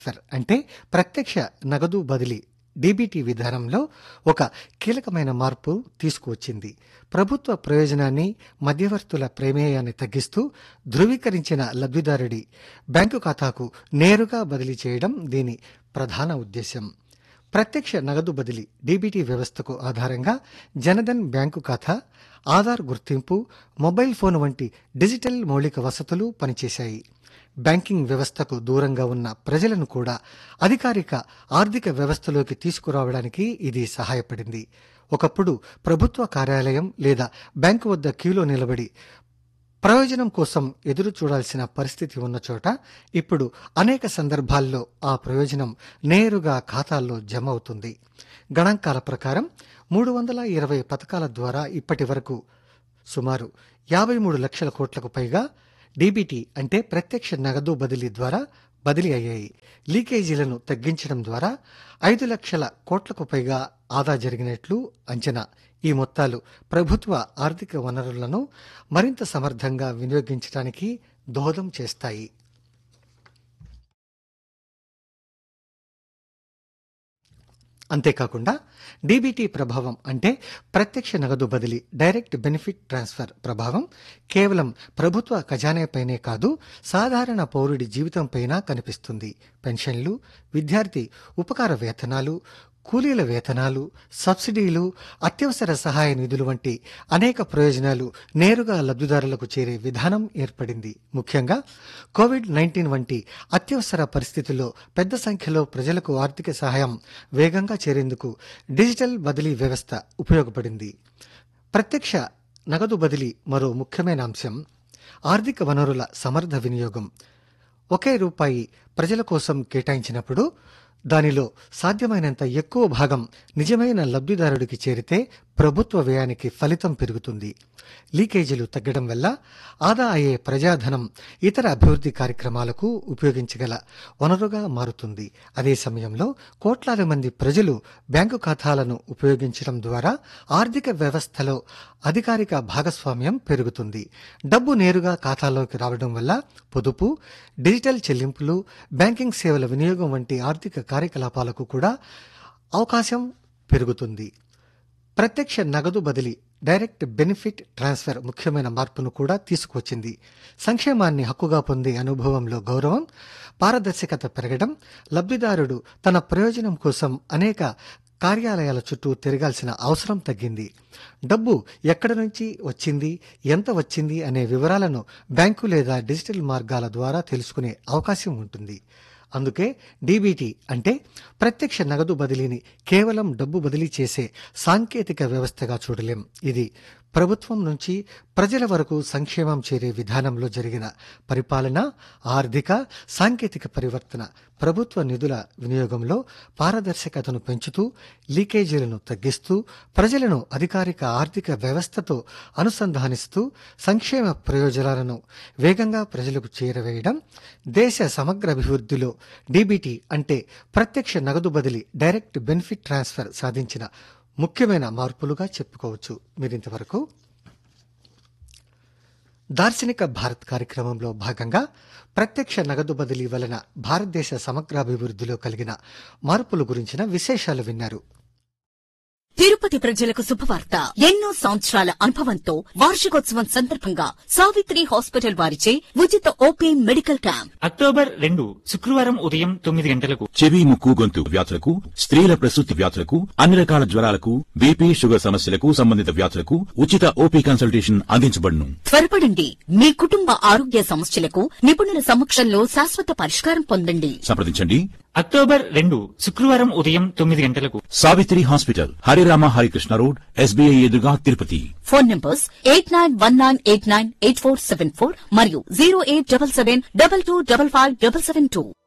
transfer అంటే ప్రత్యక్ష నగదు బదిలీ డీబీటీ విధానంలో ఒక కీలకమైన మార్పు తీసుకువచ్చింది ప్రభుత్వ ప్రయోజనాన్ని మధ్యవర్తుల ప్రమేయాన్ని తగ్గిస్తూ ధృవీకరించిన లబ్ధిదారుడి బ్యాంకు ఖాతాకు నేరుగా బదిలీ చేయడం దీని ప్రధాన ఉద్దేశం ప్రత్యక్ష నగదు బదిలీ డీబీటీ వ్యవస్థకు ఆధారంగా జనధన్ బ్యాంకు ఖాతా ఆధార్ గుర్తింపు మొబైల్ ఫోన్ వంటి డిజిటల్ మౌలిక వసతులు పనిచేశాయి బ్యాంకింగ్ వ్యవస్థకు దూరంగా ఉన్న ప్రజలను కూడా అధికారిక ఆర్థిక వ్యవస్థలోకి తీసుకురావడానికి ఇది సహాయపడింది ఒకప్పుడు ప్రభుత్వ కార్యాలయం లేదా బ్యాంకు వద్ద క్యూలో నిలబడి ప్రయోజనం కోసం ఎదురు చూడాల్సిన పరిస్థితి ఉన్న చోట ఇప్పుడు అనేక సందర్భాల్లో ఆ ప్రయోజనం నేరుగా ఖాతాల్లో జమ అవుతుంది గణాంకాల ప్రకారం మూడు వందల ఇరవై పథకాల ద్వారా ఇప్పటి వరకు సుమారు యాభై మూడు లక్షల కోట్లకు పైగా డీబీటీ అంటే ప్రత్యక్ష నగదు బదిలీ ద్వారా బదిలీ అయ్యాయి లీకేజీలను తగ్గించడం ద్వారా ఐదు లక్షల కోట్లకు పైగా ఆదా జరిగినట్లు అంచనా ఈ మొత్తాలు ప్రభుత్వ ఆర్థిక వనరులను మరింత సమర్థంగా వినియోగించడానికి దోహదం చేస్తాయి అంతేకాకుండా డీబీటీ ప్రభావం అంటే ప్రత్యక్ష నగదు బదిలీ డైరెక్ట్ బెనిఫిట్ ట్రాన్స్ఫర్ ప్రభావం కేవలం ప్రభుత్వ ఖజానాపైనే కాదు సాధారణ పౌరుడి జీవితంపైన కనిపిస్తుంది పెన్షన్లు విద్యార్థి ఉపకార వేతనాలు కూలీల వేతనాలు సబ్సిడీలు అత్యవసర సహాయ నిధులు వంటి అనేక ప్రయోజనాలు నేరుగా లబ్ధిదారులకు చేరే విధానం ఏర్పడింది ముఖ్యంగా కోవిడ్ నైన్టీన్ వంటి అత్యవసర పరిస్థితుల్లో పెద్ద సంఖ్యలో ప్రజలకు ఆర్థిక సహాయం వేగంగా చేరేందుకు డిజిటల్ బదిలీ వ్యవస్థ ఉపయోగపడింది ప్రత్యక్ష నగదు బదిలీ మరో ముఖ్యమైన అంశం ఆర్థిక వనరుల సమర్థ వినియోగం ఒకే రూపాయి ప్రజల కోసం కేటాయించినప్పుడు దానిలో సాధ్యమైనంత ఎక్కువ భాగం నిజమైన లబ్ధిదారుడికి చేరితే ప్రభుత్వ వ్యయానికి ఫలితం పెరుగుతుంది లీకేజీలు తగ్గడం వల్ల ఆదా అయ్యే ప్రజాధనం ఇతర అభివృద్ధి కార్యక్రమాలకు ఉపయోగించగల వనరుగా మారుతుంది అదే సమయంలో కోట్లాది మంది ప్రజలు బ్యాంకు ఖాతాలను ఉపయోగించడం ద్వారా ఆర్థిక వ్యవస్థలో అధికారిక భాగస్వామ్యం పెరుగుతుంది డబ్బు నేరుగా ఖాతాలోకి రావడం వల్ల పొదుపు డిజిటల్ చెల్లింపులు బ్యాంకింగ్ సేవల వినియోగం వంటి ఆర్థిక కార్యకలాపాలకు కూడా అవకాశం పెరుగుతుంది ప్రత్యక్ష నగదు బదిలీ డైరెక్ట్ బెనిఫిట్ ట్రాన్స్ఫర్ ముఖ్యమైన మార్పును కూడా తీసుకువచ్చింది సంక్షేమాన్ని హక్కుగా పొందే అనుభవంలో గౌరవం పారదర్శకత పెరగడం లబ్ధిదారుడు తన ప్రయోజనం కోసం అనేక కార్యాలయాల చుట్టూ తిరగాల్సిన అవసరం తగ్గింది డబ్బు ఎక్కడి నుంచి వచ్చింది ఎంత వచ్చింది అనే వివరాలను బ్యాంకు లేదా డిజిటల్ మార్గాల ద్వారా తెలుసుకునే అవకాశం ఉంటుంది అందుకే డీబీటీ అంటే ప్రత్యక్ష నగదు బదిలీని కేవలం డబ్బు బదిలీ చేసే సాంకేతిక వ్యవస్థగా చూడలేం ఇది ప్రభుత్వం నుంచి ప్రజల వరకు సంక్షేమం చేరే విధానంలో జరిగిన పరిపాలన ఆర్థిక సాంకేతిక పరివర్తన ప్రభుత్వ నిధుల వినియోగంలో పారదర్శకతను పెంచుతూ లీకేజీలను తగ్గిస్తూ ప్రజలను అధికారిక ఆర్థిక వ్యవస్థతో అనుసంధానిస్తూ సంక్షేమ ప్రయోజనాలను వేగంగా ప్రజలకు చేరవేయడం దేశ సమగ్ర అభివృద్ధిలో డీబీటీ అంటే ప్రత్యక్ష నగదు బదిలీ డైరెక్ట్ బెనిఫిట్ ట్రాన్స్ఫర్ సాధించిన ముఖ్యమైన మార్పులుగా చెప్పుకోవచ్చు మీరింతవరకు దార్శనిక భారత్ కార్యక్రమంలో భాగంగా ప్రత్యక్ష నగదు బదిలీ వలన భారతదేశ సమగ్రాభివృద్ధిలో కలిగిన మార్పుల గురించిన విశేషాలు విన్నారు తిరుపతి ప్రజలకు శుభవార్త ఎన్నో సంవత్సరాల అనుభవంతో వార్షికోత్సవం సందర్భంగా సావిత్రి హాస్పిటల్ వారిచే ఉచిత ఓపీ మెడికల్ క్యాంప్ అక్టోబర్ రెండు శుక్రవారం ఉదయం తొమ్మిది గంటలకు చెవి ముక్కు గొంతు వ్యాధులకు స్త్రీల ప్రసూతి వ్యాధులకు అన్ని రకాల జ్వరాలకు బీపీ షుగర్ సమస్యలకు సంబంధిత వ్యాధులకు ఉచిత ఓపీ కన్సల్టేషన్ అందించబడును త్వరపడండి మీ కుటుంబ ఆరోగ్య సమస్యలకు నిపుణుల సమక్షంలో శాశ్వత పరిష్కారం పొందండి సంప్రదించండి అక్టోబర్ రెండు శుక్రవారం ఉదయం తొమ్మిది గంటలకు Savitri hospital Harirama Harikrishna road SBI ఎదురుగా Tirupati phone numbers eight nine one nine eight nine eight four seven four మరియు zero eight double seven double two double five double seven two